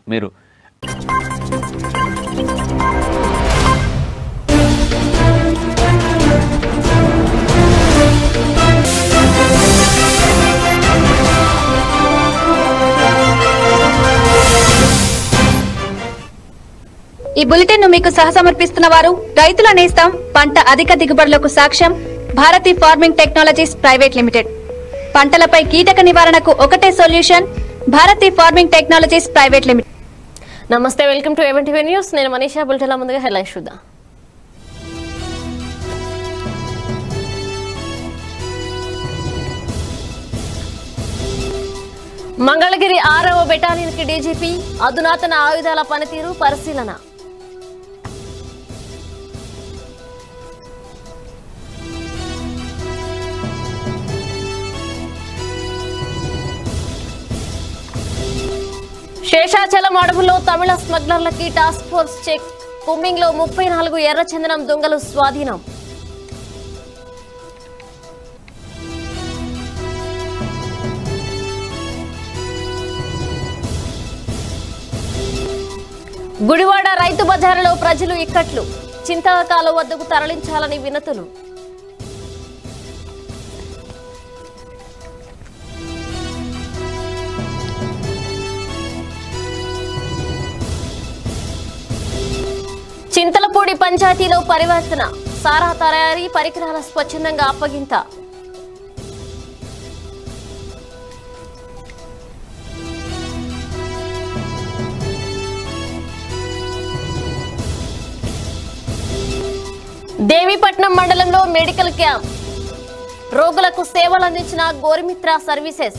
మీరు ఈ బులెటిన్ ను మీకు సహసమర్పిస్తున్న వారు రైతుల నేస్తం పంట అధిక దిగుబడులకు సాక్ష్యం Bharati farming technologies private limited పంటలపై కీటక నివారణకు ఒకటే solution Bharati farming technologies private limited నమస్తే వెల్కమ్ టు ఎవెంటీ న్యూస్ నేను మనీషా బుల్టెల ముందుగా హెడ్లైన్ చూద్దాం మంగళగిరి ఆరవ బెటాలియన్ కి డీజీపీ అధునాతన ఆయుధాల పనితీరు పరిశీలన శేషాచలం అడవుల్లో తమిళ స్మగ్లర్లకి టాస్క్ ఫోర్స్ చెక్ కుమ్మింగ్ లో ముప్పై నాలుగు ఎర్రచందనం దొంగలు స్వాధీనం గుడివాడ రైతు బజారులో ప్రజలు ఇక్కట్లు చింతకాల వద్దకు తరలించాలని వినతులు చింతలపూడి పంచాయతీలో పరివర్తన సారా తయారీ పరికరాల స్వచ్ఛందంగా అప్పగింత దేవీపట్నం మండలంలో మెడికల్ క్యాంప్ రోగులకు సేవలు అందించిన గోరిమిత్ర సర్వీసెస్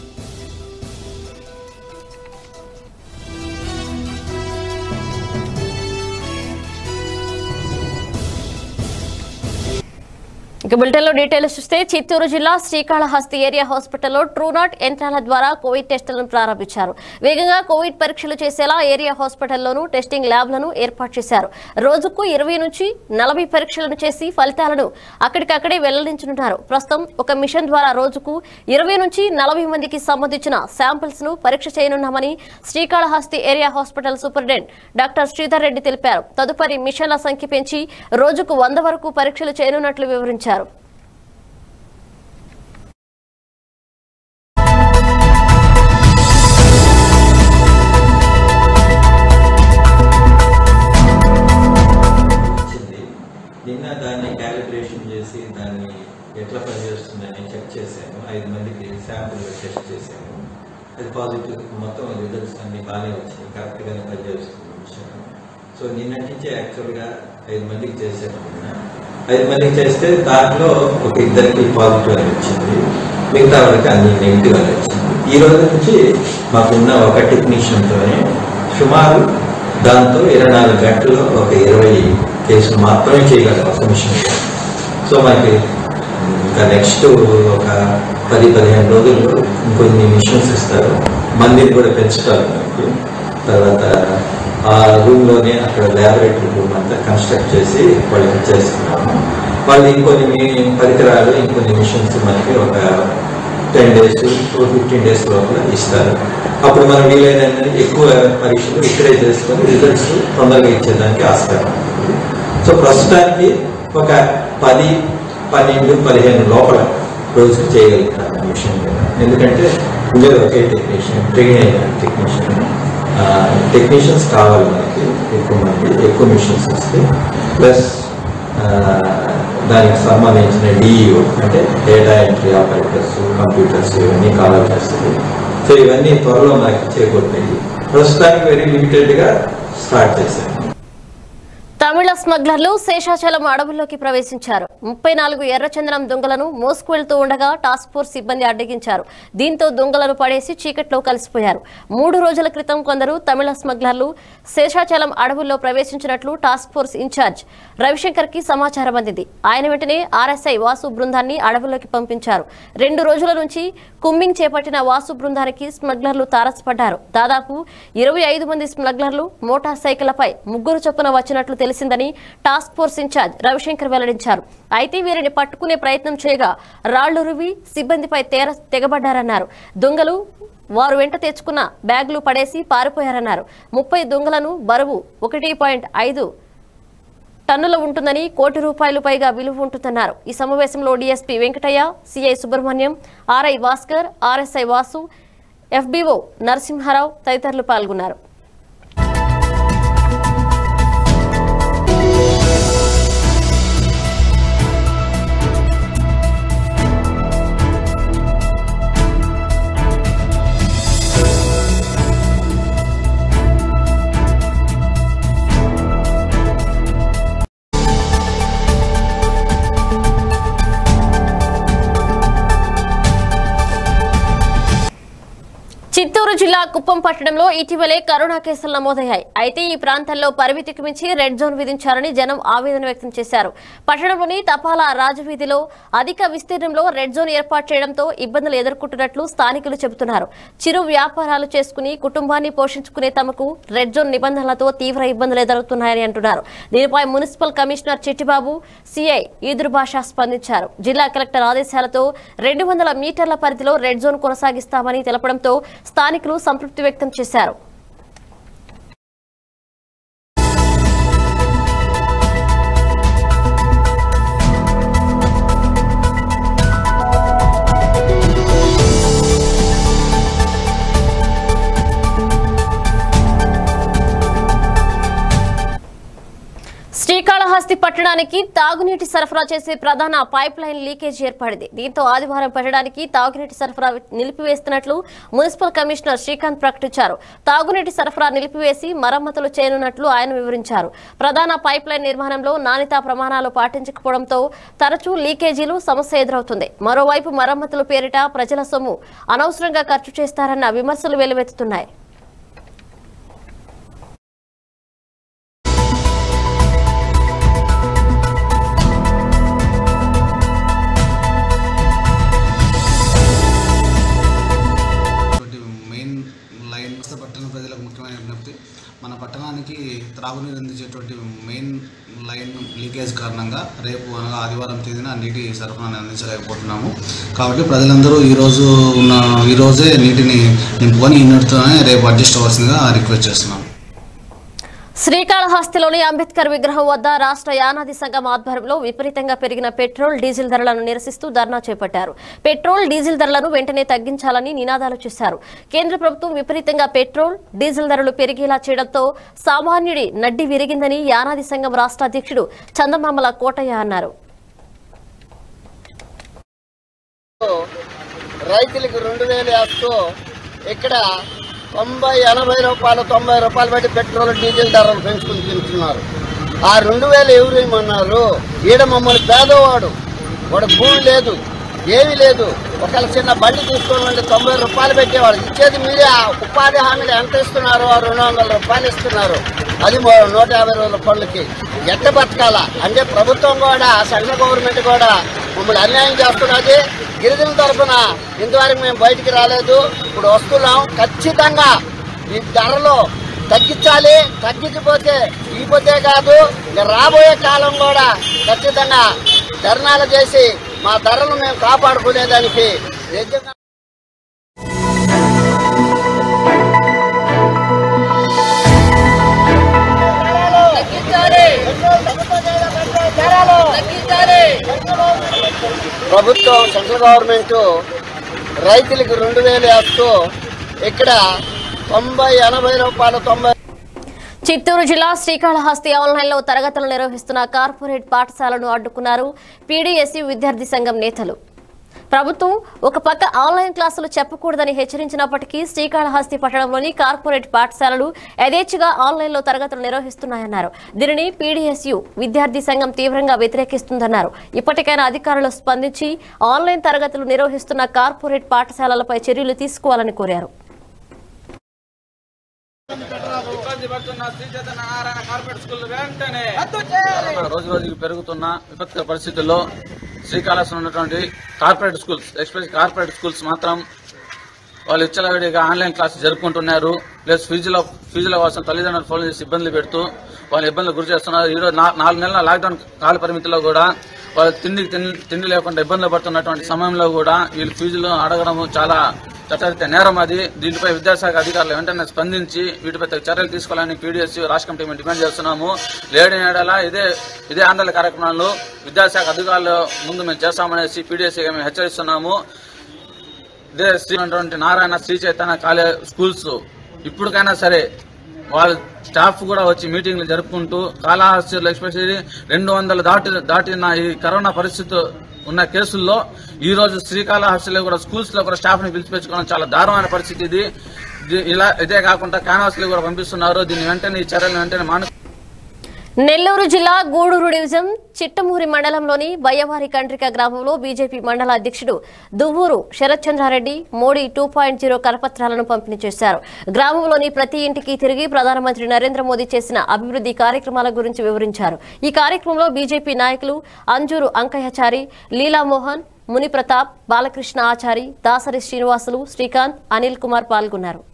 ఇక బులెటిన్లో డీటెయిల్స్ చూస్తే చిత్తూరు జిల్లా శ్రీకాళహస్తి ఏరియా హాస్పిటల్లో ట్రూనాట్ యంత్రాల ద్వారా కోవిడ్ టెస్టులను ప్రారంభించారు వేగంగా కోవిడ్ పరీక్షలు చేసేలా ఏరియా హాస్పిటల్లోనూ టెస్టింగ్ ల్యాబ్లను ఏర్పాటు చేశారు రోజుకు ఇరవై నుంచి నలభై పరీక్షలను చేసి ఫలితాలను అక్కడికక్కడే వెల్లడించనున్నారు ప్రస్తుతం ఒక మిషన్ ద్వారా రోజుకు ఇరవై నుంచి నలభై మందికి సంబంధించిన శాంపిల్స్ ను పరీక్ష చేయనున్నామని Srikalahasti area hospital superintendent doctor Sridhar Reddy తెలిపారు తదుపరి మిషన్ల సంఖ్య పెంచి రోజుకు వంద వరకు పరీక్షలు చేయనున్నట్లు వివరించారు వచ్చింది నిన్న దాన్ని క్యాలిబ్రేషన్ చేసి దాన్ని ఎట్లా పనిచేస్తుందని చెక్ చేశాను ఐదు మందికి శాంపుల్ టెస్ట్ చేశాను అది పాజిటివ్ మొత్తం రిజల్ట్స్ అన్ని బాగానే వచ్చినాయి కరెక్ట్గానే పనిచేస్తుంది మిషన్ సో నిన్నటి నుంచే యాక్చువల్గా ఐదు మందికి చేశాను నిన్న ఐదు మందికి చేస్తే దాంట్లో ఒక ఇద్దరికి పాజిటివ్ అని వచ్చింది మిగతా వాళ్ళకి అన్ని నెగిటివ్ అని వచ్చింది ఈ రోజు నుంచి మాకున్న ఒక టెక్నీషియన్తోనే సుమారు దాంతో ఇరవై నాలుగు గంటల్లో ఒక ఇరవై కేసులు మాత్రమే చేయగలం ఒక మిషన్ సో మనకి ఇంకా నెక్స్ట్ ఒక పది పదిహేను రోజుల్లో ఇంకొన్ని మిషన్స్ ఇస్తారు మందిని కూడా పెంచుతారు మనకి తర్వాత ఆ రూమ్ లోనే అక్కడ ల్యాబొరేటరీ రూమ్ అంతా కన్స్ట్రక్ట్ చేసి వాళ్ళకి ఇచ్చేస్తున్నాము వాళ్ళు ఇంకొన్ని మీ- పరికరాలు ఇంకొన్ని మిషన్స్ మనకి ఒక టెన్ డేస్ ఫిఫ్టీన్ డేస్ లోపల ఇస్తారు అప్పుడు మనం వీలైనంత ఎక్కువ పరీక్షలు ఇక్కడే చేసుకొని రిజల్ట్స్ తొందరగా ఇచ్చేదానికి ఆస్కారం ఉంటుంది సో ప్రస్తుతానికి ఒక పది పన్నెండు పదిహేను లోపల రోజుకి చేయగలుగుతాను ఆ విషయం మీద ఎందుకంటే ఉండేది ఒకే టెక్నీషియన్ ట్రైన్ అయిన టెక్నీషియన్ టెక్నీషియన్స్ కావాలి మనకి ఎక్కువ మంది ఎక్కువ మిషన్స్ వస్తే ప్లస్ దానికి సంబంధించిన డిఈఓ అంటే డేటా ఎంట్రీ ఆపరేటర్స్ కంప్యూటర్స్ ఇవన్నీ కావాల్సి వస్తుంది సో ఇవన్నీ త్వరలో మనకి చేకూరుతాయి ప్రస్తుతానికి వెరీ లిమిటెడ్గా స్టార్ట్ చేశాను తమిళ స్మగ్లర్లు శేషాచలం అడవుల్లోకి ప్రవేశించారు ముప్పై నాలుగు ఎర్రచందనం దొంగలను మోసుకువెళ్తూ ఉండగా టాస్క్ ఫోర్స్ సిబ్బంది అడ్డగించారు దీంతో దొంగలను పడేసి చీకట్లో కలిసిపోయారు మూడు రోజుల క్రితం కొందరు తమిళ స్మగ్లర్లు శేషాచలం అడవుల్లో ప్రవేశించినట్లు టాస్క్ ఫోర్స్ ఇన్ఛార్జ్ రవిశంకర్ కి సమాచారం అందింది ఆయన వెంటనే ఆర్ఎస్ఐ వాసు బృందాన్ని అడవుల్లోకి పంపించారు రెండు రోజుల నుంచి కుమ్మింగ్ చేపట్టిన వాసు బృందానికి స్మగ్లర్లు తారసపడ్డారు దాదాపు ఇరవై ఐదు మంది స్మగ్లర్లు మోటార్ సైకిళ్లపై ముగ్గురు చొప్పున వచ్చినట్లు తెలిసిందని టాస్క్ ఫోర్స్ ఇన్ఛార్జ్ రవిశంకర్ వెల్లడించారు అయితే వీరిని పట్టుకునే ప్రయత్నం చేయగా రాళ్లు రువి సిబ్బందిపై తేర తెగబడ్డారన్నారు దొంగలు వారు వెంట తెచ్చుకున్న బ్యాగులు పడేసి పారిపోయారన్నారు ముప్పై దొంగలను బరువు ఒకటి పాయింట్ ఐదు టన్నుల ఉంటుందని కోటి రూపాయలు పైగా విలువ ఉంటుందన్నారు ఈ సమావేశంలో DSP Venkataiah CI Subrahmanyam RI Bhaskar RSI Vasu FBO Narasimharao తదితరులు పాల్గొన్నారు చిత్తూరు జిల్లా కుప్పం పట్టణంలో ఇటీవలే కరోనా కేసులు నమోదయ్యాయి అయితే ఈ ప్రాంతాల్లో పరిమితికి మించి రెడ్ జోన్ విధించారని జనం ఆవేదన వ్యక్తం చేశారు పట్టణంలోని తపాలా రాజవీధిలో అధిక విస్తీర్ణంలో రెడ్ జోన్ ఏర్పాటు చేయడంతో ఇబ్బందులు ఎదుర్కొంటున్నట్లు స్థానికులు చెబుతున్నారు చిరు వ్యాపారాలు చేసుకుని కుటుంబాన్ని పోషించుకునే తమకు రెడ్ జోన్ నిబంధనలతో తీవ్ర ఇబ్బందులు ఎదురవుతున్నాయని అంటున్నారు దీనిపై మున్సిపల్ కమిషనర్ చిట్టిబాబు సిఐ ఈదురు భాష స్పందించారు జిల్లా కలెక్టర్ ఆదేశాలతో రెండు వందల మీటర్ల పరిధిలో రెడ్ జోన్ కొనసాగిస్తామని తెలపడంతో స్థానికులు సంతృప్తి వ్యక్తం చేశారు శ్రీకాళహస్తి పట్టణానికి తాగునీటి సరఫరా చేసే ప్రధాన పైప్ లైన్ లీకేజ్ ఏర్పడింది దీంతో ఆదివారం పట్టణానికి తాగునీటి సరఫరా నిలిపివేస్తున్నట్లు మున్సిపల్ కమిషనర్ శ్రీకాంత్ ప్రకటించారు తాగునీటి సరఫరా నిలిపివేసి మరమ్మతులు చేయనున్నట్లు ఆయన వివరించారు ప్రధాన పైప్ లైన్ నిర్మాణంలో నాణ్యతా ప్రమాణాలు పాటించకపోవడంతో తరచూ లీకేజీలు సమస్య ఎదురవుతుంది మరోవైపు మరమ్మతుల పేరిట ప్రజల సొమ్ము అనవసరంగా ఖర్చు చేస్తారన్న విమర్శలు వెలువెత్తుతున్నాయి ఒకటి మెయిన్ లైన్ వస్తే పట్టణ ప్రజలకు ముఖ్యమైన విజ్ఞప్తి మన పట్టణానికి త్రాగునీరు అందించేటువంటి మెయిన్ లైన్ లీకేజ్ కారణంగా రేపు అనగా ఆదివారం తేదీన నీటి సరఫరాని అందించలేకపోతున్నాము కాబట్టి ప్రజలందరూ ఈరోజు ఉన్న ఈరోజే నీటిని నింపుకొని ఇన్నటితోనే రేపు అడ్జస్ట్ అవ్వాల్సిందిగా రిక్వెస్ట్ చేస్తున్నాము శ్రీకాళహస్తిలోని అంబేద్కర్ విగ్రహం వద్ద రాష్ట్ర యానాది సంఘం ఆధ్వర్యంలో విపరీతంగా పెరిగిన పెట్రోల్ డీజిల్ ధరలను నిరసిస్తూ ధర్నా చేపట్టారు పెట్రోల్ డీజిల్ ధరలను వెంటనే తగ్గించాలని నినాదాలు చేశారు కేంద్ర ప్రభుత్వం విపరీతంగా పెట్రోల్ డీజిల్ ధరలు పెరిగేలా చేయడంతో సామాన్యుడి నడ్డి విరిగిందని యానాది సంఘం రాష్ట్ర అధ్యక్షుడు చందమామల కోటయ్య అన్నారు రైతులకు రెండు వేలు వేస్తూ ఇక్కడ తొంభై ఎనభై రూపాయలు తొంభై రూపాయలు పెట్టి పెట్రోల్ డీజిల్ ధరలు పెంచుకుని తింటున్నారు ఆ రెండు వేలు ఎవరు ఏమన్నారు ఈడ మమ్మల్ని పేదవాడు వాడు భూమి లేదు ఏమీ లేదు ఒకవేళ చిన్న బండి తీసుకోవాలంటే తొంభై రూపాయలు పెట్టేవాడు ఇచ్చేది మీరే ఆ ఉపాధి హామీలు ఎంత ఇస్తున్నారు ఆ రెండు వందల రూపాయలు ఇస్తున్నారు అది మో- నూట యాభై రోజుల పనులకి ఎట్ట బతకాల అంటే ప్రభుత్వం కూడా సెంట్రల్ గవర్నమెంట్ కూడా మమ్మల్ని అన్యాయం చేస్తున్నది గిరిజన తరఫున ఇంతవరకు మేము బయటికి రాలేదు ఇప్పుడు వస్తున్నాం ఖచ్చితంగా ఈ ధరలు తగ్గించాలి తగ్గించకపోతే ఇకపోతే కాదు ఇక రాబోయే కాలం కూడా ఖచ్చితంగా ధర్నాలు చేసి మా ధరలు మేము కాపాడుకునేదానికి నిజంగా ప్రభుత్వం సెంట్రల్ గవర్నమెంట్ రైతులకు రెండు వేలు వేస్తూ ఇక్కడ తొంభై ఎనభై రూపాయలు తొంభై చిత్తూరు జిల్లా శ్రీకాళహస్తి ఆన్లైన్లో తరగతులు నిర్వహిస్తున్న కార్పొరేట్ పాఠశాలను అడ్డుకున్నారు పీడీఎస్సీ విద్యార్థి సంఘం నేతలు ప్రభుత్వం ఒక పక్క ఆన్లైన్ క్లాసులు చెప్పకూడదని హెచ్చరించినప్పటికీ శ్రీకాళహస్తి పట్టణంలోని కార్పొరేట్ పాఠశాలలు యథేచ్ఛగా ఆన్లైన్లో తరగతులు నిర్వహిస్తున్నాయన్నారు దీనిని పీడీఎస్యు విద్యార్థి సంఘం తీవ్రంగా వ్యతిరేకిస్తుందన్నారు ఇప్పటికైనా అధికారులు స్పందించి ఆన్లైన్ తరగతులు నిర్వహిస్తున్న కార్పొరేట్ పాఠశాలలపై చర్యలు తీసుకోవాలని కోరారు ఇబ్బంది పడుతున్న శ్రీ చైతన్య నారాయణ కార్పొరేట్ స్కూల్ వెంటనే రోజు రోజుకి పెరుగుతున్న విపత్కర పరిస్థితుల్లో శ్రీకాళహస్తిలో ఉన్నటువంటి corporate schools express corporate schools మాత్రం వాళ్ళు ఇచ్చలవిడిగా ఆన్లైన్ క్లాస్ జరుపుకుంటున్నారు ప్లస్ ఫీజుల ఫీజుల కోసం తల్లిదండ్రులు ఫోన్ చేసి ఇబ్బందులు పెడుతూ వాళ్ళు ఇబ్బందులు గురి చేస్తున్నారు ఈరోజు నా- నాలుగు నెలల లాక్డౌన్ కాల పరిమితిలో కూడా వాళ్ళు తిండి తిండి తిండి లేకుండా ఇబ్బందులు పడుతున్నటువంటి సమయంలో కూడా వీళ్ళు ఫీజులు అడగడం చాలా చట్టరీత్యా నేరం అది దీనిపై విద్యాశాఖ అధికారులు వెంటనే స్పందించి వీటిపై తగు చర్యలు తీసుకోవాలని పీడీఎస్ రాష్ట్ర కమిటీ మేము డిమాండ్ చేస్తున్నాము లేని ఏడల ఇదే ఇదే ఆందోళన కార్యక్రమాలు విద్యాశాఖ అధికారులు ముందు మేము చేస్తామనేసి పీడీఎస్ మేము హెచ్చరిస్తున్నాము ఇదే శ్రీ అటువంటి నారాయణ శ్రీ చైతన్య కాలేజ్ స్కూల్స్ ఇప్పటికైనా సరే వాళ్ళ స్టాఫ్ కూడా వచ్చి మీటింగ్లు జరుపుకుంటూ కాళహస్తిలో ఎస్పెషల్లీ రెండు వందలు దాటి దాటిన ఈ కరోనా పరిస్థితి ఉన్న కేసుల్లో ఈ రోజు శ్రీకాళహస్తిలో కూడా స్కూల్స్ లో కూడా స్టాఫ్ ని పిలిచిపెట్టుకోవడం చాలా దారుణమైన పరిస్థితి ఇది ఇది- ఇలా ఇదే కాకుండా క్యాన్వాస్ కూడా పంపిస్తున్నారు దీన్ని వెంటనే ఈ చర్యలు వెంటనే మాను నెల్లూరు జిల్లా గూడూరు డివిజన్ చిట్టమూరి మండలంలోని బయ్యవారి కండ్రిక గ్రామంలో బీజేపీ మండల అధ్యక్షుడు Duvvuru Sharatchandrareddy Modi two point zero కరపత్రాలను పంపిణీ చేశారు గ్రామంలోని ప్రతి ఇంటికి తిరిగి ప్రధానమంత్రి నరేంద్ర మోదీ చేసిన అభివృద్ధి కార్యక్రమాల గురించి వివరించారు ఈ కార్యక్రమంలో బీజేపీ నాయకులు అంజూరు అంకయ్యచారి లీలామోహన్ ముని ప్రతాప్ బాలకృష్ణ ఆచారి దాసరి శ్రీనివాసులు శ్రీకాంత్ అనిల్ కుమార్ పాల్గొన్నారు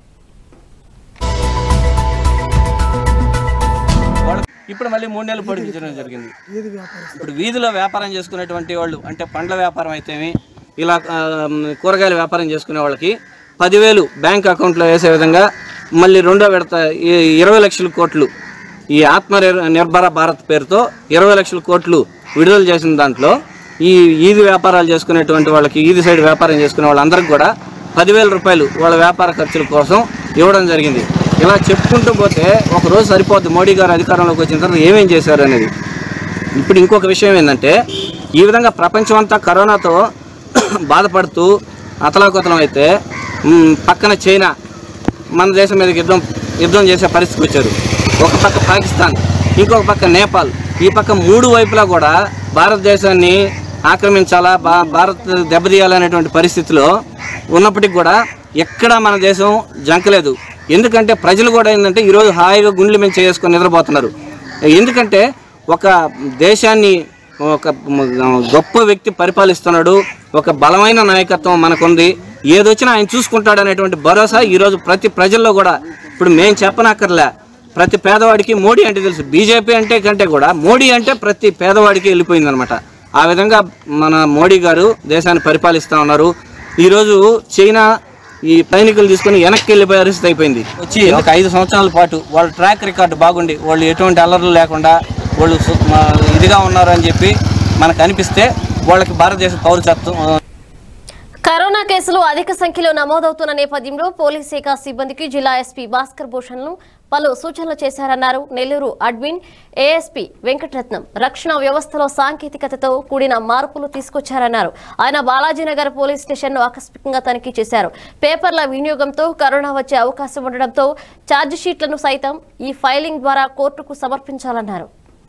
ఇప్పుడు మళ్ళీ మూడు నెలలు పొడిగించడం జరిగింది ఇప్పుడు వీధిలో వ్యాపారం చేసుకునేటువంటి వాళ్ళు అంటే పండ్ల వ్యాపారం అయితేమి ఇలా ఆ, కూరగాయల వ్యాపారం చేసుకునే వాళ్ళకి పదివేలు బ్యాంక్ అకౌంట్లో వేసే విధంగా మళ్ళీ రెండో విడత ఈ ఇరవై లక్షల కోట్లు ఈ ఆత్మ నిర్- నిర్భర భారత్ పేరుతో ఇరవై లక్షల కోట్లు విడుదల చేసిన దాంట్లో ఈ ఈది వ్యాపారాలు చేసుకునేటువంటి వాళ్ళకి ఈది సైడ్ వ్యాపారం చేసుకునే వాళ్ళందరికీ కూడా పదివేల రూపాయలు వాళ్ళ వ్యాపార ఖర్చుల కోసం ఇవ్వడం జరిగింది ఇలా చెప్పుకుంటూ పోతే ఒక రోజు సరిపోద్ది మోడీ గారు అధికారంలోకి వచ్చిన తర్వాత ఏమేం చేశారు అనేది ఇప్పుడు ఇంకొక విషయం ఏంటంటే ఈ విధంగా ప్రపంచం అంతా కరోనాతో బాధపడుతూ అతలాకుతలం అయితే మ్, పక్కన చైనా మన దేశం మీదకి యుద్ధం యుద్ధం చేసే పరిస్థితికి వచ్చారు ఒక పక్క పాకిస్తాన్ ఇంకొక పక్క నేపాల్ ఈ పక్క మూడు వైపులా కూడా భారతదేశాన్ని ఆక్రమించాలా బా భారత్ దెబ్బతీయాలనేటువంటి పరిస్థితిలో ఉన్నప్పటికీ కూడా ఎక్కడా మన దేశం జంకలేదు ఎందుకంటే ప్రజలు కూడా ఏంటంటే ఈరోజు హాయిగా గుండెల మీద చేసుకొని నిద్రపోతున్నారు ఎందుకంటే ఒక దేశాన్ని ఒక మ- గొప్ప వ్యక్తి పరిపాలిస్తున్నాడు ఒక బలమైన నాయకత్వం మనకుంది ఏదొచ్చినా ఆయన చూసుకుంటాడు అనేటువంటి భరోసా ఈరోజు ప్రతి ప్రజల్లో కూడా ఇప్పుడు మేము చెప్పనక్కర్లే ప్రతి పేదవాడికి మోడీ అంటే తెలుసు బీజేపీ అంటే కంటే కూడా మోడీ అంటే ప్రతి పేదవాడికి వెళ్ళిపోయిందనమాట ఆ విధంగా మన మోడీ గారు దేశాన్ని పరిపాలిస్తూ ఉన్నారు ఈరోజు చైనా ఈ సైనికులు తీసుకుని వెనక్కి వెళ్ళిపోయే పరిస్థితి అయిపోయింది వచ్చి ఒక ఐదు సంవత్సరాల పాటు వాళ్ళ ట్రాక్ రికార్డు బాగుండి వాళ్ళు ఎటువంటి అల్లర్లు లేకుండా వాళ్ళు సు- మా- ఇదిగా ఉన్నారు అని చెప్పి మనకు అనిపిస్తే వాళ్ళకి భారతదేశ పౌరసత్వం ఆ, కరోనా కేసులు అధిక సంఖ్యలో నమోదవుతున్న నేపథ్యంలో పోలీస్ శాఖ సిబ్బందికి జిల్లా ఎస్పీ భాస్కర్ భూషణ్లు పలు సూచనలు చేశారన్నారు నెల్లూరు అడ్మిన్ ఏఎస్పీ వెంకటరత్నం రక్షణ వ్యవస్థలో సాంకేతికతతో కూడిన మార్పులు తీసుకొచ్చారన్నారు ఆయన బాలాజీనగర్ పోలీస్ స్టేషన్ను ఆకస్మికంగా తనిఖీ చేశారు పేపర్ల వినియోగంతో కరోనా వచ్చే అవకాశం ఉండడంతో ఛార్జ్ షీట్లను సైతం ఈ ఫైలింగ్ ద్వారా కోర్టుకు సమర్పించాలన్నారు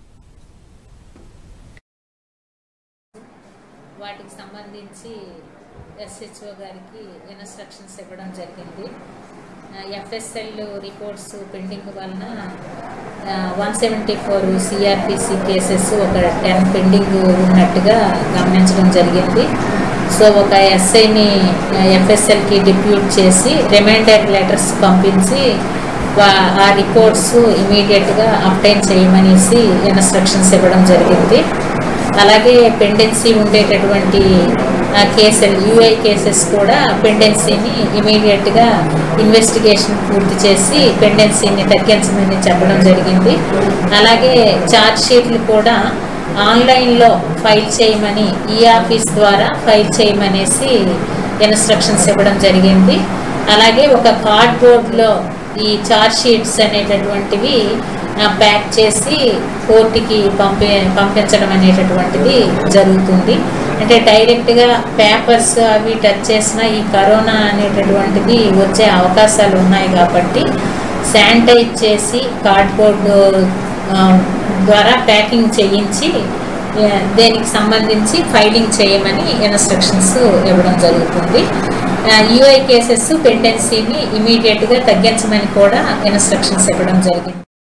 వాటికి సంబంధించి ఎస్హెచ్ఓ గారికి ఇన్స్ట్రక్షన్స్ ఇవ్వడం జరిగింది ఎఫ్ఎస్ఎల్ రిపోర్ట్స్ పెండింగ్ వలన one seventy four CRPC cases ఒక టెన్ పెండింగ్ ఉన్నట్టుగా గమనించడం జరిగింది సో ఒక ఎస్ఐని ఎఫ్ఎస్ఎల్కి డిప్యూట్ చేసి రిమైండర్ లెటర్స్ పంపించి వా- ఆ రిపోర్ట్స్ ఇమీడియట్గా అప్టైన్ చేయమనేసి ఇన్స్ట్రక్షన్స్ ఇవ్వడం జరిగింది అలాగే పెండెన్సీ ఉండేటటువంటి కేసులు యూఐ కేసెస్ కూడా పెండెన్సీని ఇమీడియట్గా ఇన్వెస్టిగేషన్ పూర్తి చేసి పెండెన్సీని తగ్గించమని చెప్పడం జరిగింది అలాగే ఛార్జ్ షీట్లు కూడా ఆన్లైన్లో ఫైల్ చేయమని ఈ ఆఫీస్ ద్వారా ఫైల్ చేయమనేసి ఇన్స్ట్రక్షన్స్ ఇవ్వడం జరిగింది అలాగే ఒక కార్డ్బోర్డ్లో ఈ ఛార్జ్ షీట్స్ అనేటటువంటివి ఆ, ప్యాక్ చేసి కోర్టుకి పంపి పంపించడం అనేటటువంటిది జరుగుతుంది అంటే డైరెక్ట్గా పేపర్స్ అవి టచ్ చేసిన ఈ కరోనా అనేటటువంటిది వచ్చే అవకాశాలు ఉన్నాయి కాబట్టి శానిటైజ్ చేసి కార్డ్బోర్డు ఆ, ద్వారా ప్యాకింగ్ చేయించి ఆ, దేనికి సంబంధించి ఫైలింగ్ చేయమని ఇన్స్ట్రక్షన్స్ ఇవ్వడం జరుగుతుంది యూఐ కేసెస్ పెండెన్సీని ఇమీడియట్గా తగ్గించమని కూడా ఇన్స్ట్రక్షన్స్ ఇవ్వడం జరిగింది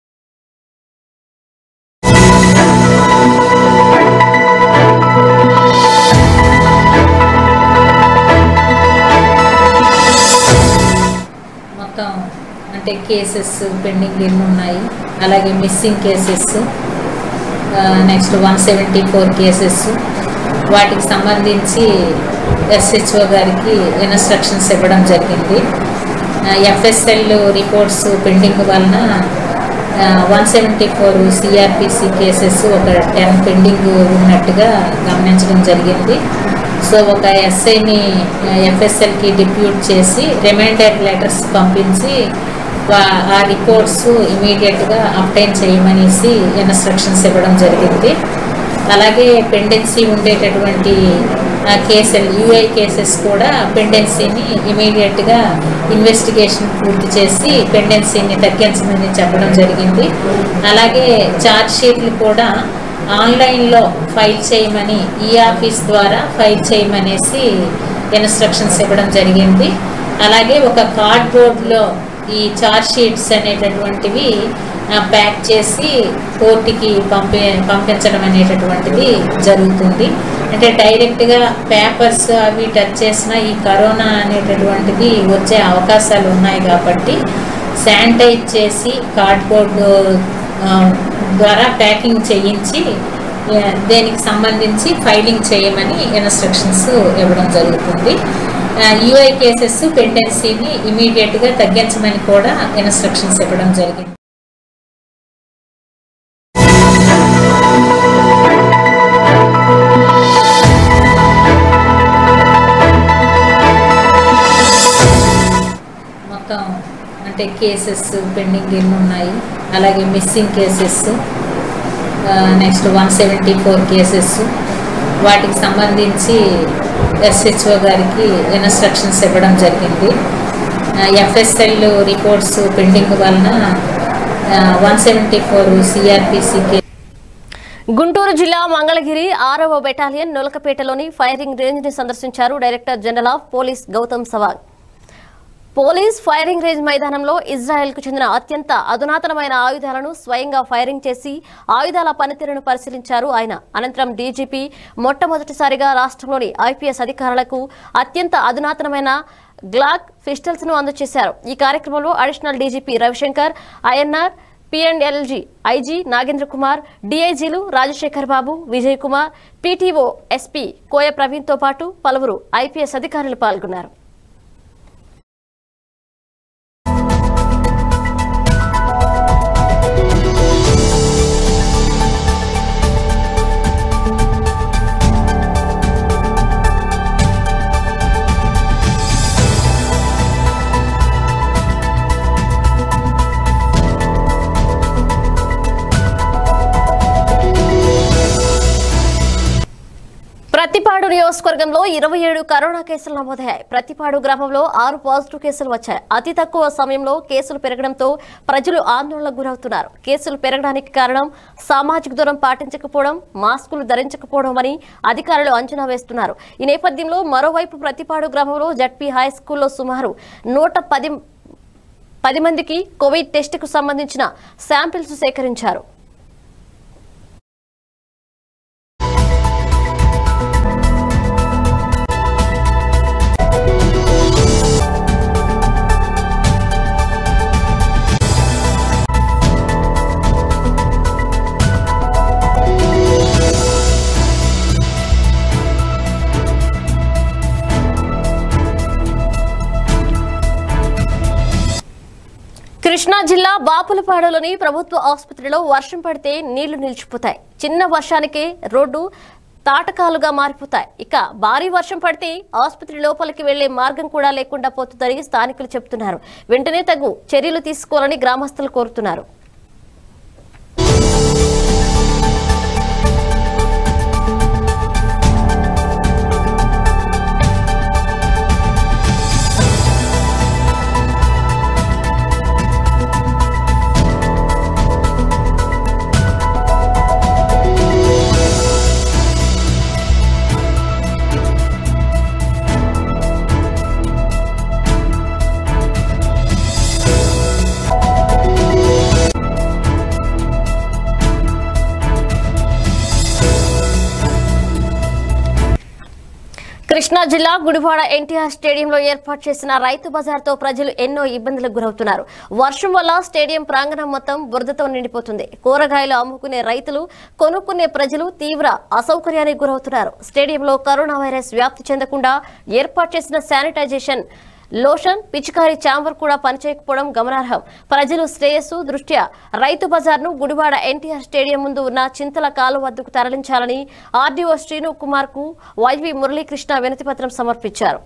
మొత్తం అంటే కేసెస్ పెండింగ్ ఎన్ని ఉన్నాయి అలాగే missing cases next one seventy four cases వాటికి సంబంధించి ఎస్హెచ్ఓ గారికి ఇన్స్ట్రక్షన్స్ ఇవ్వడం జరిగింది ఎఫ్ఎస్ఎల్ రిపోర్ట్స్ పెండింగ్ వలన one seventy four CRPC cases ఒక టెన్ పెండింగ్ ఉన్నట్టుగా గమనించడం జరిగింది సో ఒక ఎస్ఐని ఎఫ్ఎస్ఎల్కి డిప్యూట్ చేసి రిమైండర్ లెటర్స్ పంపించి వా- ఆ రిపోర్ట్స్ ఇమీడియట్గా అప్టైన్ చేయమనేసి ఇన్స్ట్రక్షన్స్ ఇవ్వడం జరిగింది అలాగే పెండెన్సీ ఉండేటటువంటి కేసులు యూఐ కేసెస్ కూడా పెండెన్సీని ఇమీడియట్గా ఇన్వెస్టిగేషన్ పూర్తి చేసి పెండెన్సీని తగ్గించమని చెప్పడం జరిగింది అలాగే ఛార్జ్ షీట్లు కూడా ఆన్లైన్లో ఫైల్ చేయమని ఈ ఆఫీస్ ద్వారా ఫైల్ చేయమనేసి ఇన్స్ట్రక్షన్స్ ఇవ్వడం జరిగింది అలాగే ఒక కార్డ్బోర్డ్లో ఈ చార్జ్ షీట్స్ అనేటటువంటివి ఆ, ప్యాక్ చేసి కోర్టుకి పంపి పంపించడం అనేటటువంటిది జరుగుతుంది అంటే డైరెక్ట్గా పేపర్స్ అవి టచ్ చేసిన ఈ కరోనా అనేటటువంటిది వచ్చే అవకాశాలు ఉన్నాయి కాబట్టి శానిటైజ్ చేసి కార్డ్బోర్డు ఆ, ద్వారా ప్యాకింగ్ చేయించి ఆ, దేనికి సంబంధించి ఫైలింగ్ చేయమని ఇన్స్ట్రక్షన్స్ ఇవ్వడం జరుగుతుంది యూఐ కేసెస్ పెండెన్సీని ఇమీడియట్గా తగ్గించమని కూడా ఇన్స్ట్రక్షన్స్ ఇవ్వడం జరిగింది మొత్తం అంటే కేసెస్ పెండింగ్ ఎన్ని ఉన్నాయి అలాగే missing cases next one seventy four cases వాటికి సంబంధించి ఎస్హెచ్ఓ గారికి ఇన్స్ట్రక్షన్స్ ఇవ్వడం జరిగింది ఎఫ్ఎస్ఎల్ రిపోర్ట్స్ పెండింగ్ వలన one seventy four CRPC Guntur జిల్లా మంగళగిరి ఆరవ బెటాలియన్ నొలకపేటలోని ఫైరింగ్ రేంజ్ ని సందర్శించారు director general of police Gautam Sawang police firing range మైదానంలో ఇజ్రాయెల్ కు చెందిన అత్యంత అధునాతనమైన ఆయుధాలను స్వయంగా ఫైరింగ్ చేసి ఆయుధాల పనితీరును పరిశీలించారు ఆయన అనంతరం డీజీపీ మొట్టమొదటిసారిగా రాష్ట్రంలోని ఐపీఎస్ అధికారులకు అత్యంత అధునాతనమైన గ్లాక్ పిస్టల్స్ ను అందజేశారు ఈ కార్యక్రమంలో అడిషనల్ డీజీపీ రవిశంకర్ ఐఎన్ఆర్ పిఎండ్ఎల్జీ ఐజీ నాగేంద్ర కుమార్ డీఐజీలు రాజశేఖర్ బాబు విజయ్ కుమార్ పీటీఓ ఎస్పీ కోయ ప్రవీణ్తో పాటు పలువురు ఐపీఎస్ అధికారులు పాల్గొన్నారు ప్రతిపాడు నియోజకవర్గంలో ఇరవై ఏడు కరోనా కేసులు నమోదయ్యాయి ప్రతిపాడు గ్రామంలో ఆరు పాజిటివ్ కేసులు వచ్చాయి అతి తక్కువ సమయంలో కేసులు పెరగడంతో ప్రజలు ఆందోళనకు గురవుతున్నారు కేసులు పెరగడానికి కారణం సామాజిక దూరం పాటించకపోవడం మాస్కులు ధరించకపోవడం అని అధికారులు అంచనా వేస్తున్నారు ఈ నేపథ్యంలో మరోవైపు ప్రతిపాడు గ్రామంలో జడ్పీ హై స్కూల్లో సుమారు నూట పది పది మందికి కోవిడ్ టెస్టుకు సంబంధించిన శాంపిల్స్ సేకరించారు కృష్ణా జిల్లా బాపులపాడులోని ప్రభుత్వ ఆసుపత్రిలో వర్షం పడితే నీళ్లు నిలిచిపోతాయి చిన్న వర్షానికే రోడ్డు తాటకాలుగా మారిపోతాయి ఇక భారీ వర్షం పడితే ఆసుపత్రి లోపలికి వెళ్లే మార్గం కూడా లేకుండా పోతుందని స్థానికులు చెబుతున్నారు వెంటనే తగు చర్యలు తీసుకోవాలని గ్రామస్తులు కోరుతున్నారు కృష్ణా జిల్లా గుడివాడ ఎన్టీఆర్ స్టేడియంలో ఏర్పాటు చేసిన రైతు బజార్తో ప్రజలు ఎన్నో ఇబ్బందులకు గురవుతున్నారు వర్షం వల్ల స్టేడియం ప్రాంగణం మొత్తం బురదతో నిండిపోతుంది కూరగాయలు అమ్ముకునే రైతులు కొనుక్కునే ప్రజలు తీవ్ర అసౌకర్యానికి గురవుతున్నారు స్టేడియంలో కరోనా వైరస్ వ్యాప్తి చెందకుండా ఏర్పాటు చేసిన శానిటైజేషన్ లోషన్ పిచికారీ ఛాంబర్ కూడా పనిచేయకపోవడం గమనార్హం ప్రజలు శ్రేయస్సు దృష్ట్యా రైతు బజార్ను గుడివాడ ఎన్టీఆర్ స్టేడియం ముందు ఉన్న చింతల కాలు వద్దకు తరలించాలని ఆర్డీఓ శ్రీను కుమార్ కు వైవి మురళీకృష్ణ వినతిపత్రం సమర్పించారు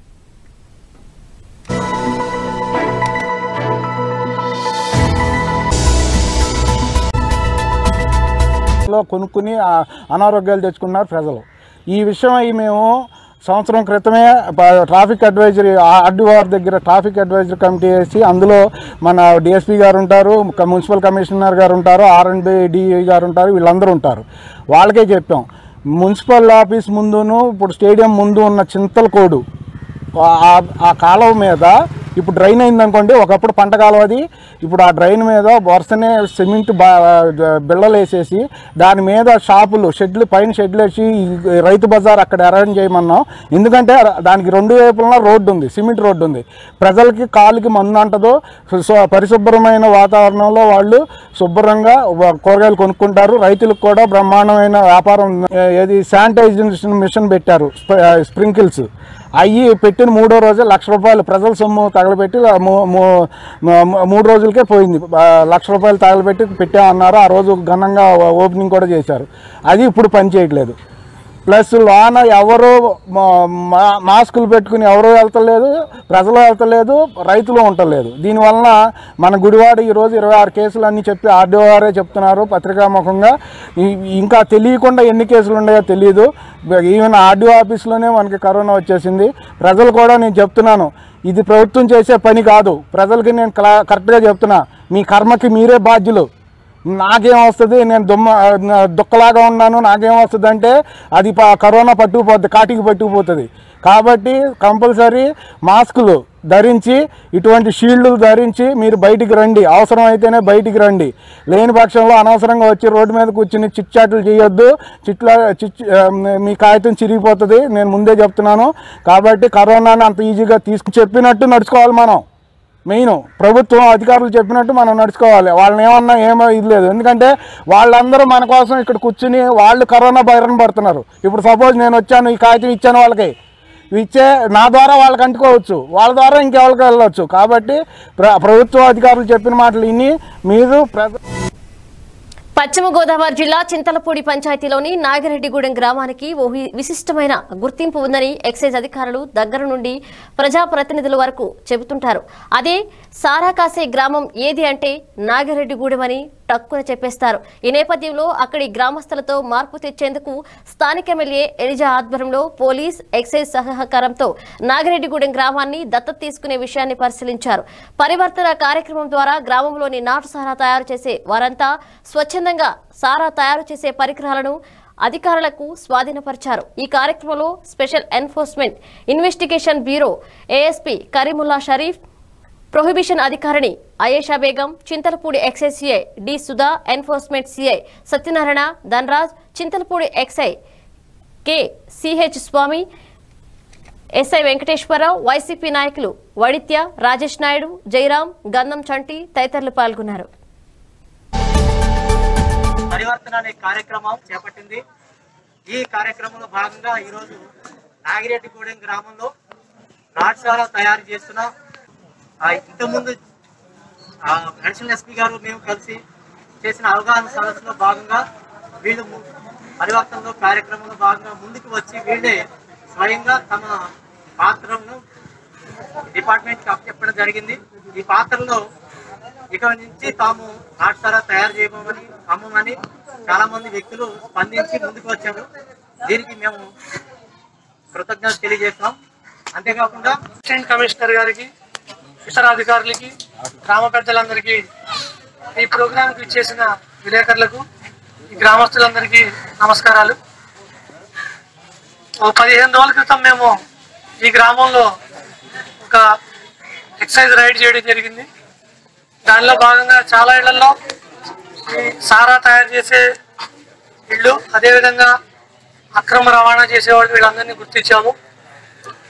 లో కొనుక్కుని ఆ అనారోగ్యాలు తెచ్చుకున్నారు ప్రజలు ఈ విషయమై మేము సంవత్సరం క్రితమే ప- ట్రాఫిక్ అడ్వైజరీ ఆర్డీఓఆర్ దగ్గర ట్రాఫిక్ అడ్వైజరీ కమిటీ వేసి అందులో మన డిఎస్పీ గారు ఉంటారు క- మున్సిపల్ కమిషనర్ గారు ఉంటారు ఆర్ అండ్ బి డిఈ గారు ఉంటారు వీళ్ళందరూ ఉంటారు వాళ్ళకే చెప్పాం మున్సిపల్ ఆఫీస్ ముందును ఇప్పుడు స్టేడియం ముందు ఉన్న చింతలకోడు ఆ- ఆ కాలువ మీద ఇప్పుడు డ్రైన్ అయిందనుకోండి ఒకప్పుడు పంట కాలువ అది ఇప్పుడు ఆ డ్రైన్ మీద వరుసనే సిమెంట్ బా బిళ్ళలు వేసేసి దాని మీద షాపులు షెడ్లు పైన షెడ్లు వేసి ఈ రైతు బజార్ అక్కడ అరేంజ్ చేయమన్నాం ఎందుకంటే దానికి రెండు వైపులా రోడ్డు ఉంది సిమెంట్ రోడ్డు ఉంది ప్రజలకి కాలుకి మందు అంటదో సో పరిశుభ్రమైన వాతావరణంలో వాళ్ళు శుభ్రంగా వ- కూరగాయలు కొనుక్కుంటారు రైతులకు కూడా బ్రహ్మాండమైన వ్యాపారం ఏ- ఏది శానిటైజేషన్ మిషన్ పెట్టారు స్ప్ర- స్ప్రింకిల్స్ అవి పెట్టిన మూడో రోజే లక్ష రూపాయలు ప్రజల సొమ్ము తగలబెట్టి ఆ మూ- మూ- మూ- మూడు రోజులకే పోయింది ఆ, లక్ష రూపాయలు తగలబెట్టి పెట్టామన్నారు ఆ రోజు ఘనంగా ఓపెనింగ్ కూడా చేశారు అది ఇప్పుడు పని చేయట్లేదు ప్లస్ లోన ఎవరు మా- మా- మాస్కులు పెట్టుకుని ఎవరు వెళ్తలేదు ప్రజలు వెళ్తలేదు రైతులు ఉండలేదు దీనివలన మన గుడివాడ ఈరోజు ఇరవై ఆరు కేసులు అన్ని చెప్పి ఆర్డీఓఆర్ఏ చెప్తున్నారు పత్రికాముఖంగా ఈ- ఇంకా తెలియకుండా ఎన్ని కేసులు ఉన్నాయో తెలియదు ఈవెన్ ఆర్డీఓ ఆఫీస్లోనే మనకి కరోనా వచ్చేసింది ప్రజలు కూడా నేను చెప్తున్నాను ఇది ప్రభుత్వం చేసే పని కాదు ప్రజలకి నేను క్లా- కరెక్ట్గా చెప్తున్నా మీ కర్మకి మీరే బాధ్యులు నాకేం వస్తుంది నేను దుమ్మ నా దుక్కలాగా ఉన్నాను నాకేం వస్తుంది అంటే అది ప- కరోనా పట్టుకుపోద్ది కాటికి పట్టుకుపోతుంది కాబట్టి కంపల్సరీ మాస్కులు ధరించి ఇటువంటి షీల్డ్లు ధరించి మీరు బయటికి రండి అవసరం అయితేనే బయటికి రండి లేని పక్షంలో అనవసరంగా వచ్చి రోడ్డు మీద కూర్చుని చిట్చాట్లు చేయొద్దు చిట్ల చిట్ ఆ, మీ కాగితం చిరిగిపోతుంది నేను ముందే చెప్తున్నాను కాబట్టి కరోనాని అంత ఈజీగా తీసుకు చెప్పినట్టు నడుచుకోవాలి మనం మెయిన్ ప్రభుత్వం అధికారులు చెప్పినట్టు మనం నడుచుకోవాలి వాళ్ళని ఏమన్నా ఏమో ఇది లేదు ఎందుకంటే వాళ్ళందరూ మన కోసం ఇక్కడ కూర్చుని వాళ్ళు కరోనా బైరన్ పడుతున్నారు ఇప్పుడు సపోజ్ నేను వచ్చాను ఈ కాగితం ఇచ్చాను వాళ్ళకి ఇచ్చే నా ద్వారా వాళ్ళకి అంటుకోవచ్చు వాళ్ళ ద్వారా ఇంకెవరికి వెళ్ళవచ్చు కాబట్టి ప్ర ప్రభుత్వ అధికారులు చెప్పిన మాటలు విని మీరు ప్రజ పశ్చిమ గోదావరి జిల్లా చింతలపూడి పంచాయతీలోని నాగిరెడ్డిగూడెం గ్రామానికి ఓ వి- విశిష్టమైన గుర్తింపు ఉందని ఎక్సైజ్ అధికారులు దగ్గర నుండి ప్రజాప్రతినిధుల వరకు చెబుతుంటారు అదే సారా కాసే గ్రామం ఏది అంటే నాగిరెడ్డిగూడెం అని టక్కున చెప్పేస్తారు ఈ నేపథ్యంలో అక్కడి గ్రామస్తులతో మార్పు తెచ్చేందుకు స్థానిక ఎమ్మెల్యే ఎలిజా ఆధ్వర్యంలో పోలీస్ ఎక్సైజ్ సహకారంతో నాగిరెడ్డిగూడెం గ్రామాన్ని దత్తత తీసుకునే విషయాన్ని పరిశీలించారు పరివర్తన కార్యక్రమం ద్వారా గ్రామంలోని నాటు సారా తయారు చేసే వారంతా స్వచ్ఛందంగా సారా తయారు చేసే పరికరాలను అధికారులకు స్వాధీనపరిచారు ఈ కార్యక్రమంలో special enforcement investigation bureau ASP Karimulla Sharif prohibition అధికారిని Ayesha Begum Chintalapudi excise CI D Sudha enforcement CI Satyanarayana Dhanaraj Chintalapudi excise K CH Swamy SI Venkateswararao YCP నాయకులు వడిత్య రాజేష్ నాయుడు జయరాం గంధం చంటి తదితరులు పాల్గొన్నారు పరివర్తన అనే కార్యక్రమం చేపట్టింది ఈ కార్యక్రమంలో భాగంగా ఈరోజు నాగిరెడ్డిగూడెం గ్రామంలో నాటుసారా తయారు చేస్తున్న ఆ ఇంతకుముందు ఆ అడిషనల్ ఎస్పీ గారు మేము కలిసి చేసిన అవగాహన సదస్సులో భాగంగా వీళ్ళు ము- పరివర్తనలో కార్యక్రమంలో భాగంగా ముందుకు వచ్చి వీళ్ళే స్వయంగా తమ పాత్రను డిపార్ట్మెంట్కి అప్పచెప్పడం జరిగింది ఈ పాత్రలో ఇక నుంచి తాము నాటుసారా తయారు చేయమని అమ్మమని చాలా మంది వ్యక్తులు స్పందించి ముందుకు వచ్చారు దీనికి మేము కృతజ్ఞత తెలియజేస్తున్నాం అంతేకాకుండా అసిస్టెంట్ కమిషనర్ గారికి ఇతర అధికారులకి గ్రామ పెద్దలందరికీ ఈ ప్రోగ్రాంకి ఇచ్చేసిన విలేకరులకు ఈ గ్రామస్తులందరికీ నమస్కారాలు ఓ పదిహేను రోజుల క్రితం మేము ఈ గ్రామంలో ఒక ఎక్సైజ్ రైడ్ చేయడం జరిగింది దానిలో భాగంగా చాలా ఇళ్లలో ఈ సారా తయారు చేసే ఇళ్ళు అదేవిధంగా అక్రమ రవాణా చేసేవాళ్ళు వీళ్ళందరినీ గుర్తించాము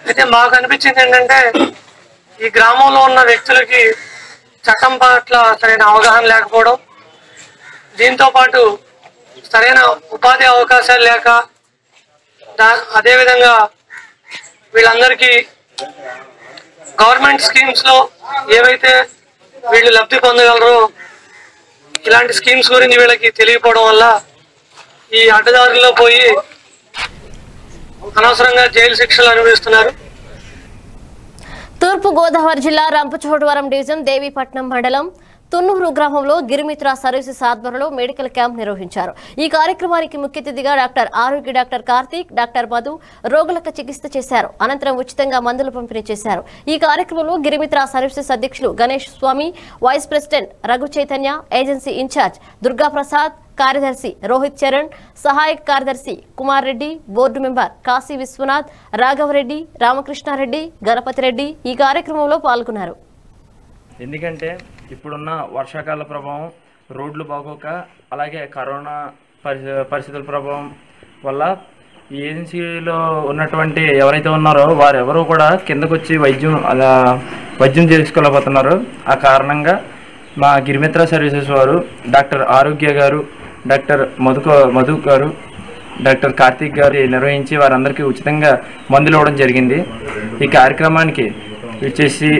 అయితే మాకు అనిపించింది ఏంటంటే ఈ గ్రామంలో ఉన్న వ్యక్తులకి చట్టం పట్ల సరైన అవగాహన లేకపోవడం దీంతో పాటు సరైన ఉపాధి అవకాశాలు లేక దా- అదేవిధంగా వీళ్ళందరికీ గవర్నమెంట్ స్కీమ్స్ లో ఏవైతే వీళ్ళు లబ్ధి పొందగలరో ఇలాంటి స్కీమ్స్ గురించి వీళ్ళకి తెలియకపోవడం వల్ల ఈ అడ్డదారుల్లో పోయి అనవసరంగా జైలు శిక్షలు అనుభవిస్తున్నారు తూర్పు గోదావరి జిల్లా రంపచోడవరం డివిజన్ దేవీపట్నం మండలం తున్నూరు గ్రామంలో గిరిమిత్ర సర్వీసెస్ ఆధ్వర్యంలో మెడికల్ క్యాంప్ నిర్వహించారు ఈ కార్యక్రమానికి ముఖ్య అతిథిగా డాక్టర్ ఆరోగ్య డాక్టర్ కార్తీక్ డాక్టర్ మధు రోగులకు చికిత్స చేశారు అనంతరం ఉచితంగా మందులు పంపిణీ చేశారు ఈ కార్యక్రమంలో గిరిమిత్ర సర్వీసెస్ అధ్యక్షులు Ganesh Swamy vice president Raghu Chaitanya agency incharge Durga Prasad కార్యదర్శి రోహిత్ చరణ్ సహాయక కార్యదర్శి కుమార్ రెడ్డి బోర్డు మెంబర్ కాశీ విశ్వనాథ్ రాఘవరెడ్డి రామకృష్ణారెడ్డి గణపతి రెడ్డి ఈ కార్యక్రమంలో పాల్గొన్నారు ఎందుకంటే ఇప్పుడున్న వర్షాకాల ప్రభావం రోడ్లు బాగోక అలాగే కరోనా పరి పరిస్థితుల ప్రభావం వల్ల ఈ ఏజెన్సీలో ఉన్నటువంటి ఎవరైతే ఉన్నారో వారు ఎవరు కూడా కిందకు వచ్చి వైద్యం అలా వైద్యం చేసుకోలేకపోతున్నారు ఆ కారణంగా మా గిరిమిత్ర సర్వీసెస్ వారు డాక్టర్ ఆరోగ్య గారు డాక్టర్ మధుక మధు గారు డాక్టర్ కార్తీక్ గారు నిర్వహించి వారందరికీ ఉచితంగా మందులు ఇవ్వడం జరిగింది ఈ కార్యక్రమానికి వచ్చేసి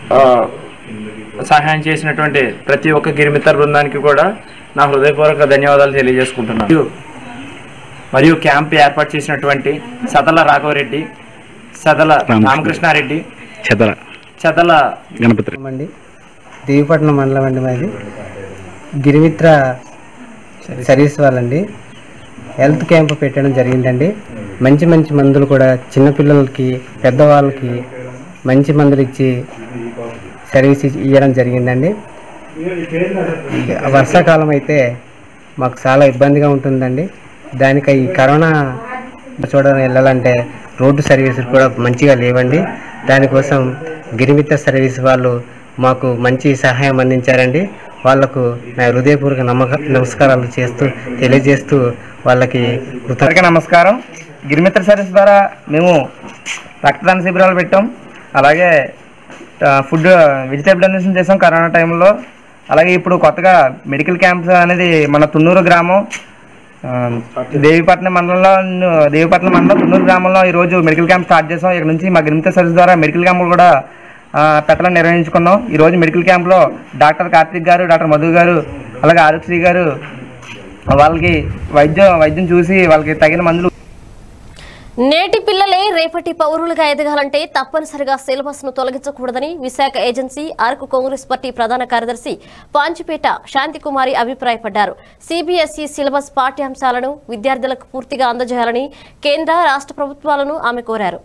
సహాయం చేసినటువంటి ప్రతి ఒక్క గిరిమిత్ర బృందానికి కూడా నా హృదయపూర్వక ధన్యవాదాలు తెలియజేసుకుంటున్నాను మరియు- మరియు క్యాంప్ ఏర్పాటు చేసినటువంటి సదల రాఘవరెడ్డి సదల రామకృష్ణారెడ్డి చెదల చదల గణపతి అండి దేవిపట్నం మండలం అండి మాది గిరిమిత్ర సర్వీస్ వాళ్ళండి హెల్త్ క్యాంప్ పెట్టడం జరిగిందండి మంచి మంచి మందులు కూడా చిన్నపిల్లలకి పెద్దవాళ్ళకి మంచి మందులు ఇచ్చి సర్వీస్ ఇచ్చి- ఇవ్వడం జరిగిందండి ఇక వర్షాకాలం అయితే మాకు చాలా ఇబ్బందిగా ఉంటుందండి దానికి ఈ కరోనా చూడడం వెళ్ళాలంటే రోడ్డు సర్వీసులు కూడా మంచిగా లేవండి దానికోసం గిరిమిత్ర సర్వీస్ వాళ్ళు మాకు మంచి సహాయం అందించారండి వాళ్లకు నా హృదయపూర్వక నమ్మక నమస్కారాలు చేస్తూ తెలియజేస్తూ వాళ్ళకి అందరికీ నమస్కారం గిరిమిత్ర సర్వీస్ ద్వారా మేము రక్తదాన శిబిరాలు పెట్టాం అలాగే ఆ, ఫుడ్ వెజిటేబుల్ డొనేషన్ చేసాం కరోనా టైంలో అలాగే ఇప్పుడు కొత్తగా మెడికల్ క్యాంప్స్ అనేది మన తున్నూరు గ్రామం ఆ, దేవిపట్నం మండలంలో దేవిపట్నం మండలం తున్నూరు గ్రామంలో ఈరోజు మెడికల్ క్యాంప్ స్టార్ట్ చేసాం ఇక్కడ నుంచి మా గిరిమిత్ర సర్వీస్ ద్వారా మెడికల్ క్యాంపులు కూడా ఆ, పెట్టాలని నిర్వహించుకున్నాం ఈరోజు మెడికల్ క్యాంప్లో డాక్టర్ కార్తిక్ గారు డాక్టర్ మధు గారు అలాగే ఆరోగ్యశ్రీ గారు వాళ్ళకి వైద్యం వైద్యం చూసి వాళ్ళకి తగిన మందులు నేటి పిల్లలే రేపటి పౌరులుగా ఎదగాలంటే తప్పనిసరిగా సిలబస్ ను తొలగించకూడదని Visakha agency Araku Congress party ప్రధాన కార్యదర్శి పాంచిపేట శాంతికుమారి అభిప్రాయపడ్డారు సిబిఎస్ఈ సిలబస్ పాఠ్యాంశాలను విద్యార్థులకు పూర్తిగా అందజేయాలని కేంద్ర రాష్ట్ర ప్రభుత్వాలను ఆమె కోరారు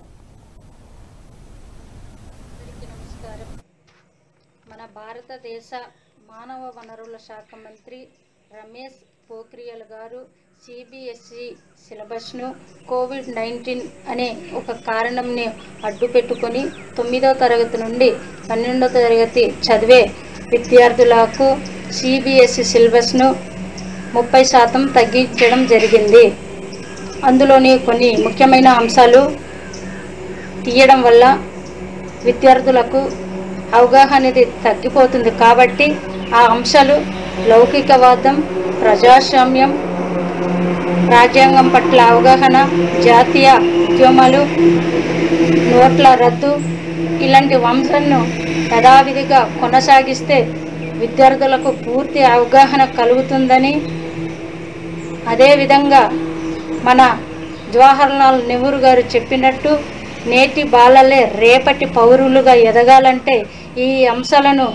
మన భారతదేశ మానవ వనరుల శాఖ మంత్రి రమేష్ పోఖ్రియాల్ గారు సిబిఎస్ఈ సిలబస్ను కోవిడ్ నైన్టీన్ అనే ఒక కారణంని అడ్డు పెట్టుకొని తొమ్మిదో తరగతి నుండి పన్నెండో తరగతి చదివే విద్యార్థులకు సిబిఎస్ఈ సిలబస్ను ముప్పై శాతం తగ్గించడం జరిగింది అందులోని కొన్ని ముఖ్యమైన అంశాలు తీయడం వల్ల విద్యార్థులకు అవగాహన అనేది తగ్గిపోతుంది కాబట్టి ఆ అంశాలు లౌకికవాదం ప్రజాస్వామ్యం రాజ్యాంగం పట్ల అవగాహన జాతీయ ఉద్యమాలు నోట్ల రద్దు ఇలాంటి వంశాలను యథావిధిగా కొనసాగిస్తే విద్యార్థులకు పూర్తి అవగాహన కలుగుతుందని అదేవిధంగా మన జవహర్లాల్ నెహ్రూ గారు చెప్పినట్టు నేటి బాలలే రేపటి పౌరులుగా ఎదగాలంటే ఈ అంశాలను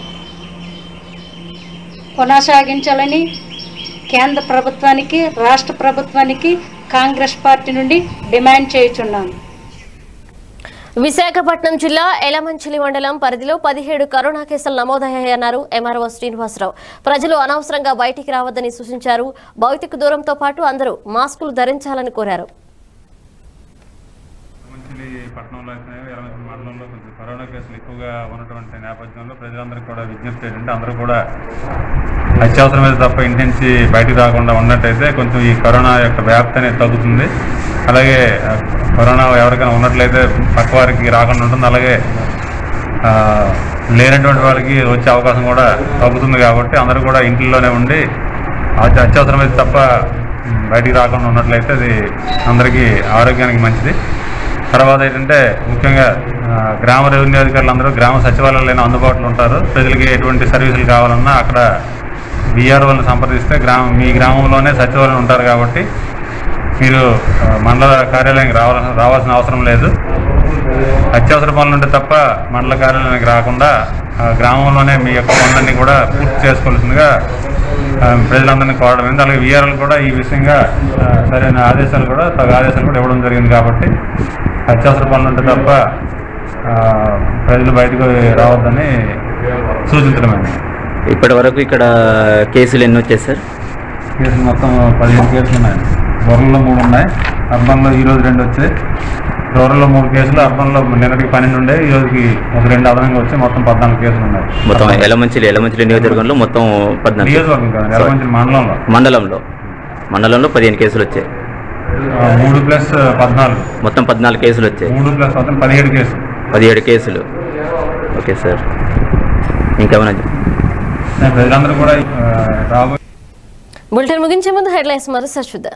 కొనసాగించాలని కేంద్ర ప్రభుత్వానికి రాష్ట్ర ప్రభుత్వానికి కాంగ్రెస్ పార్టీ నుండి డిమాండ్ చేయుచున్నాను విశాఖపట్నం జిల్లా ఎలమంచిలి మండలం పరిధిలో పదిహేడు కరోనా కేసులు నమోదయ్యాయన్నారు ఎంఆర్ఓ శ్రీనివాసరావు ప్రజలు అనవసరంగా బయటికి రావద్దని సూచించారు భౌతిక దూరంతో పాటు అందరూ మాస్కులు ధరించాలని కోరారు మంచిలి పట్టణంలో అయితే ఎలమంచిలి మండలంలో కొంచెం కరోనా కేసులు ఎక్కువగా ఉన్నటువంటి నేపథ్యంలో ప్రజలందరికీ కూడా విజ్ఞప్తి ఏంటంటే అందరూ కూడా అత్యవసరమైతే తప్ప ఇంటి నుంచి బయటికి రాకుండా ఉన్నట్టయితే కొంచెం ఈ కరోనా యొక్క వ్యాప్తి అనేది తగ్గుతుంది అలాగే ఆ, కరోనా ఎవరికైనా ఉన్నట్లయితే పక్క వారికి రాకుండా ఉంటుంది అలాగే ఆ, లేనటువంటి వాళ్ళకి వచ్చే అవకాశం కూడా తగ్గుతుంది కాబట్టి అందరూ కూడా ఇంట్లోనే ఉండి అత్య- అత్యవసరమైతే తప్ప ఉమ్, బయటికి రాకుండా ఉన్నట్లయితే అది అందరికీ ఆరోగ్యానికి మంచిది తర్వాత ఏంటంటే ముఖ్యంగా ఆ, గ్రామ రెవెన్యూ అధికారులు అందరూ గ్రామ సచివాలయాలైనా అందుబాటులో ఉంటారు ప్రజలకి ఎటువంటి సర్వీసులు కావాలన్నా అక్కడ విఆర్ఓలను సంప్రదిస్తే గ్రామం మీ గ్రామంలోనే సచివాలయం ఉంటారు కాబట్టి మీరు ఆ, మండల కార్యాలయానికి రావాల్సిన రావాల్సిన అవసరం లేదు అత్యవసర పనులు ఉంటే తప్ప మండల కార్యాలయానికి రాకుండా ఆ, గ్రామంలోనే మీ యొక్క పనులన్నీ కూడా పూర్తి చేసుకోవాల్సిందిగా ఆ, ప్రజలందరినీ కోరడం అయింది అలాగే విఆర్ఎల్ కూడా ఈ విషయంగా ఆ, సరైన ఆదేశాలు కూడా తగు ఆదేశాలు కూడా ఇవ్వడం జరిగింది కాబట్టి అత్యవసర పనులు ఉంటే తప్ప ఆ, ప్రజలు బయటకు రావద్దని సూచించడమైంది ఇప్పటి వరకు ఇక్కడ కేసులు ఎన్ని వచ్చాయి సార్ కేసులు మొత్తం పదిహేను కేసులు ఉన్నాయి రూరల్లో మూడు ఉన్నాయి అర్బన్లో ఈ రోజు రెండు వచ్చాయి రూరల్లో మూడు కేసులు అర్బన్లో నిన్నటికి పన్నెండు ఉండే ఈ రోజుకి ఒక రెండు అదనంగా వచ్చి మొత్తం పద్నాలుగు కేసులు ఉన్నాయి మొత్తం ఎలమంచిలి ఎలమంచిలి నియోజకవర్గంలో మొత్తం పద్నాలుగు నియోజకవర్గం కాదు ఎలమంచిలి మండలంలో మండలంలో మండలంలో పదిహేను కేసులు వచ్చాయి ఆ, మూడు ప్లస్ పద్నాలుగు మొత్తం పద్నాలుగు కేసులు వచ్చాయి మూడు ప్లస్ మొత్తం పదిహేడు కేసులు పదిహేడు కేసులు ఓకే సార్ ఇంకేమైనా చెప్- ప్రజలందరూ కూడా ఆ, రాబోయే బులెటిన్ ముగించే ముందు హెడ్లైన్స్ మరోసారి చూద్దాం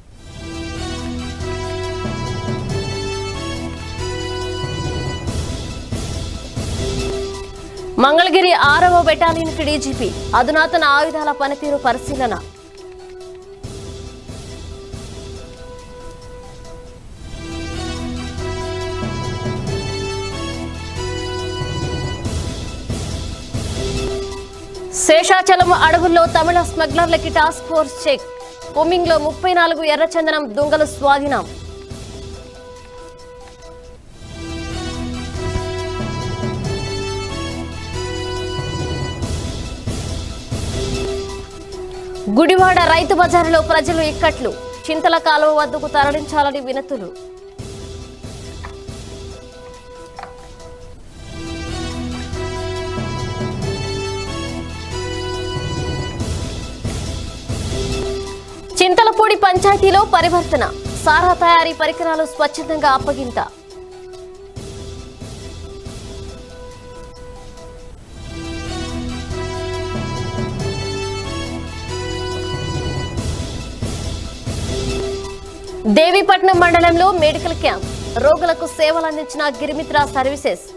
మంగళగిరి ఆరవ బెటాలియన్కి డీజీపీ అధునాతన ఆయుధాల పనితీరు పరిశీలన శేషాచలం అడవుల్లో తమిళ స్మగ్లర్లకి టాస్క్ ఫోర్స్ చెక్ కొమ్మింగ్ లో ముప్పై నాలుగు ఎర్రచందనం దొంగలు స్వాధీనం గుడివాడ రైతు బజారులో ప్రజలు ఇక్కట్లు చింతల కాలువ వద్దకు తరలించాలని వినతులు చింతలపూడి పంచాయతీలో పరివర్తన సారా తయారీ పరికరాలు స్వచ్ఛందంగా అప్పగింత దేవీపట్నం మండలంలో మెడికల్ క్యాంప్ రోగులకు సేవలు అందించిన గిరిమిత్ర సర్వీసెస్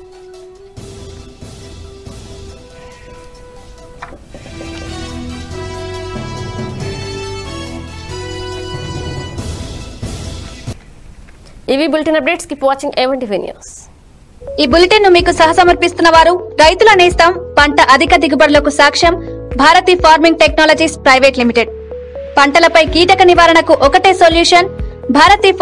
ఇవి bulletin updates keep watching event news ఈ బులెటిన్ ను మీకు సహసమర్పిస్తున్న వారు రైతుల నేస్తం పంట అధిక దిగుబడులకు సాక్ష్యం Bharati farming technologies private limited పంటలపై కీటక నివారణకు ఒకటే సొల్యూషన్ భారతి